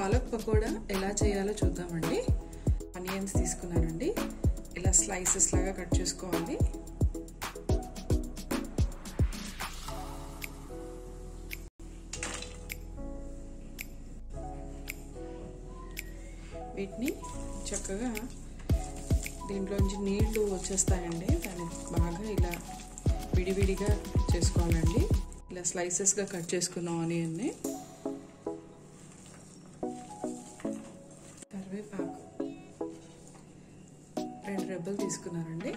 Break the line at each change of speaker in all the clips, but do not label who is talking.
పాలక్ పకోడా ఎలా చేయాలో చూద్దామండి ఆనియన్స్ తీసుకున్నానండి ఇలా స్లైసెస్ లాగా కట్ చేసుకోవాలి వీటిని చక్కగా దీంట్లోంచి నీళ్లు వచ్చేస్తాయండి దాన్ని బాగా ఇలా విడివిడిగా చేసుకోవాలండి ఇలా స్లైసెస్గా కట్ చేసుకున్న ఆనియన్ని కరివేపాకు రెండు రెబ్బలు తీసుకున్నానండి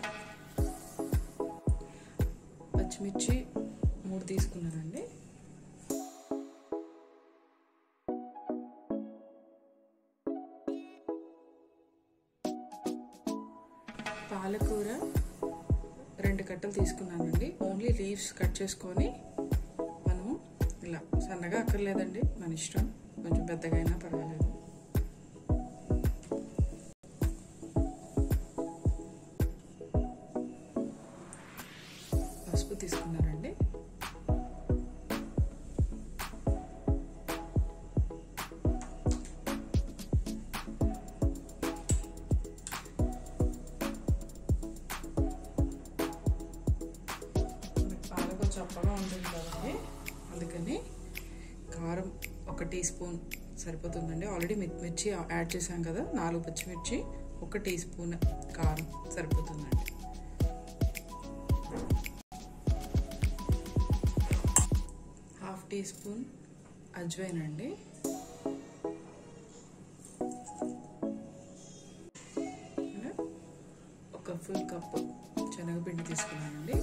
పచ్చిమిర్చి మూడు తీసుకున్నానండి పాలకూర రెండు కట్టలు తీసుకున్నానండి ఓన్లీ లీవ్స్ కట్ చేసుకొని మనము ఇలా సన్నగా అక్కర్లేదండి మన ఇష్టం కొంచెం పెద్దగా అయినా పర్వాలేదు పసుపు తీసుకున్నారండి పాలకు చప్పగా ఉంటుంది కదండి అందుకని కారం ఒక టీ స్పూన్ సరిపోతుందండి ఆల్రెడీ మిర్చి యాడ్ చేసాం కదా నాలుగు పచ్చిమిర్చి ఒక టీ స్పూన్ కారం సరిపోతుందండి హాఫ్ టీ స్పూన్ అజ్వైన్ అండి ఒక ఫుల్ కప్పు శనగపిండి తీసుకున్నానండి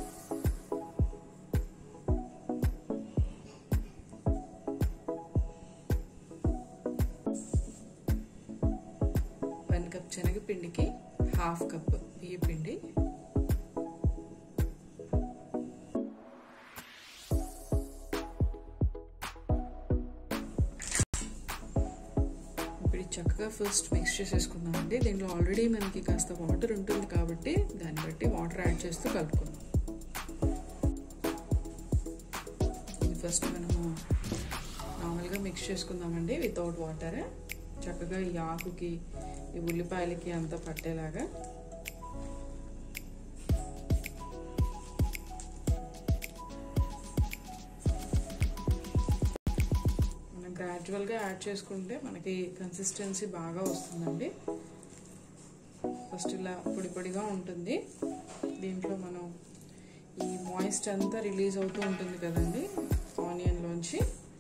వన్ కప్ శనగపిండికి హాఫ్ కప్ బియ్య పిండి ఇప్పుడు చక్కగా ఫస్ట్ మిక్స్ చేసేసుకుందామండి దీంట్లో ఆల్రెడీ మనకి కాస్త వాటర్ ఉంటుంది కాబట్టి దాన్ని బట్టి వాటర్ యాడ్ చేస్తూ కలుపుకుందాం ఇది ఫస్ట్ మనము నార్మల్గా మిక్స్ చేసుకుందామండి వితౌట్ వాటర్ చక్కగా ఈ ఆకుకి ఈ ఉల్లిపాయలకి అంతా పట్టేలాగా మనం గ్రాడ్యువల్గా యాడ్ చేసుకుంటే మనకి కన్సిస్టెన్సీ బాగా వస్తుందండి ఫస్ట్ ఇలా పొడి పొడిగా ఉంటుంది దీంట్లో మనం ఈ మాయిస్ట్ అంతా రిలీజ్ అవుతూ ఉంటుంది కదండి ఆనియన్లోంచి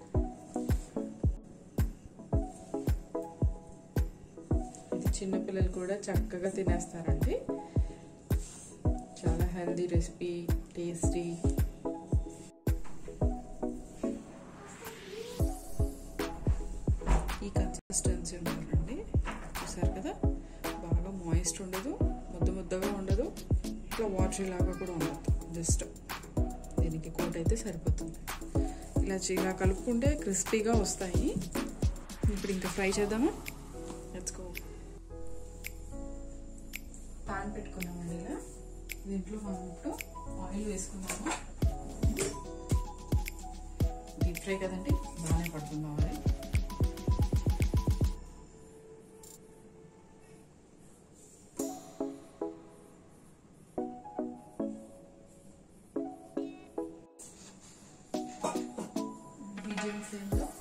ఇది చిన్నపిల్లలు కూడా చక్కగా తినేస్తారండి చాలా హెల్దీ రెసిపీ టేస్టీ ఈ కన్సిస్టెన్సీ ఉండాలండి చూసారు కదా బాగా మాయిస్ట్ ఉండదు ముద్ద ముద్దగా ఉండదు ఇట్లా వాటరీ లాగా కూడా ఉండదు జస్ట్ దీనికి కోట్ అయితే సరిపోతుంది ఇలా ఇలా కలుపుకుంటే క్రిస్పీగా వస్తాయి ఇప్పుడు ఇంకా ఫ్రై చేద్దామా లెట్స్కో పాన్ పెట్టుకున్నామండి ఇలా దీంట్లో మనం ఇప్పుడు ఆయిల్ వేసుకున్నాము డీప్ ఫ్రై కదండి బాగానే పడుతుంది ఆయిల్ మీడియం ఫ్లేమ్లో